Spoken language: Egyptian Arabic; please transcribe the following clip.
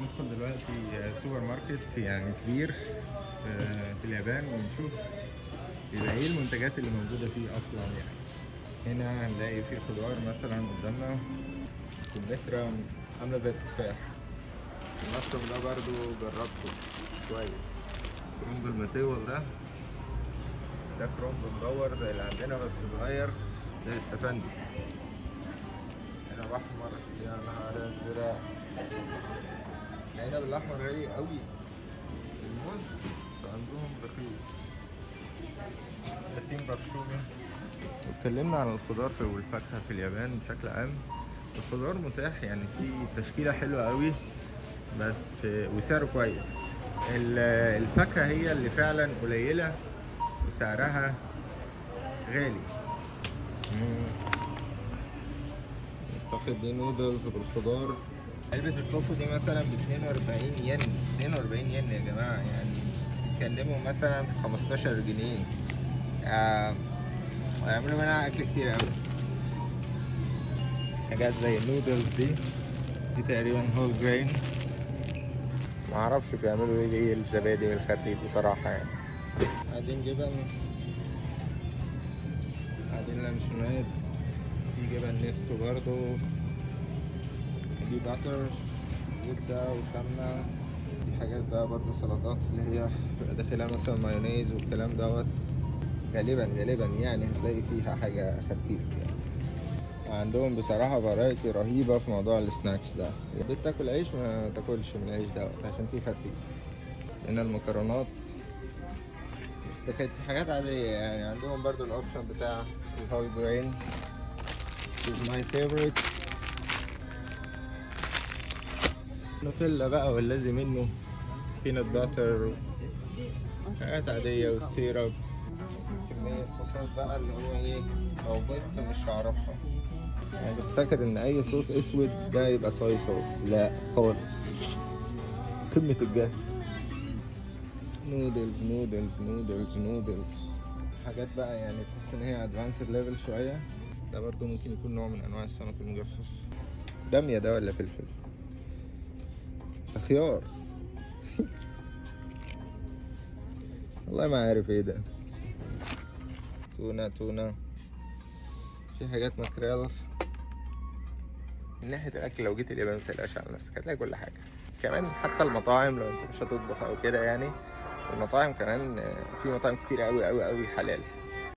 ندخل دلوقتي سوبر ماركت يعني كبير في- في اليابان ونشوف يبقى ايه المنتجات اللي موجودة فيه اصلا يعني هنا هنلاقي فيه خضار مثلا قدامنا كمثرى عاملة زي التفاح المشروم ده برضو جربته كويس كرومب المطول ده ده كرومب مدور زي اللي عندنا بس صغير زي استفندي هنا احمر يا نهار ازرق العنب الاحمر غالي قوي الموز عندهم رخيص يتيم برشومي اتكلمنا عن الخضار في- والفاكهة في اليابان بشكل عام الخضار متاح يعني في تشكيلة حلوة قوي بس وسعره كويس ال- الفاكهة هي اللي فعلا قليلة وسعرها غالي مم. اعتقد دي نودلز بالخضار علبة التوفو دي مثلا ب 42 ين 42 ين يا جماعة يعني بيتكلموا مثلا في 15 جنيه آه، هيعملوا منها أكل كتير أوي حاجات زي النودلز دي دي تقريبا هول جرين معرفش بيعملوا ايه ايه الزبادي من الخرتيت بصراحة يعني بعدين جبن بعدين لانشونات في جبن نستو برضو دي باتر زبدة وسمنة دي حاجات بقى برضو سلطات اللي هي بيبقى داخلها مثلا مايونيز والكلام دوت غالبا غالبا يعني هتلاقي فيها حاجة خرتيت يعني عندهم بصراحة فرايتي رهيبة في موضوع السناكس ده يا بيت تاكل عيش ما تاكلش من العيش دوت عشان فيه خرتيت هنا المكرونات بس كانت حاجات عادية يعني عندهم برضو الاوبشن بتاع الهول جرين is my favorite نوتيلا بقى والذي منه بينات باتر حاجات عادية والسيرب كمية صوصات بقى اللي هو ايه لو بيضت مش هعرفها يعني كنت فاكر ان اي صوص اسود ده يبقى صويا صوص لا خالص قمة الجهل نودلز نودلز نودلز نودلز حاجات بقى يعني تحس ان هي ادفانسد ليفل شوية ده برضو ممكن يكون نوع من انواع السمك المجفف دمية ده ولا فلفل ده خيار والله ما عارف ايه ده تونة تونة في حاجات ماكريل من ناحية الأكل لو جيت اليابان متقلقش على نفسك هتلاقي كل حاجة كمان حتى المطاعم لو انت مش هتطبخ أو كده يعني المطاعم كمان آه، في مطاعم كتير أوي أوي أوي حلال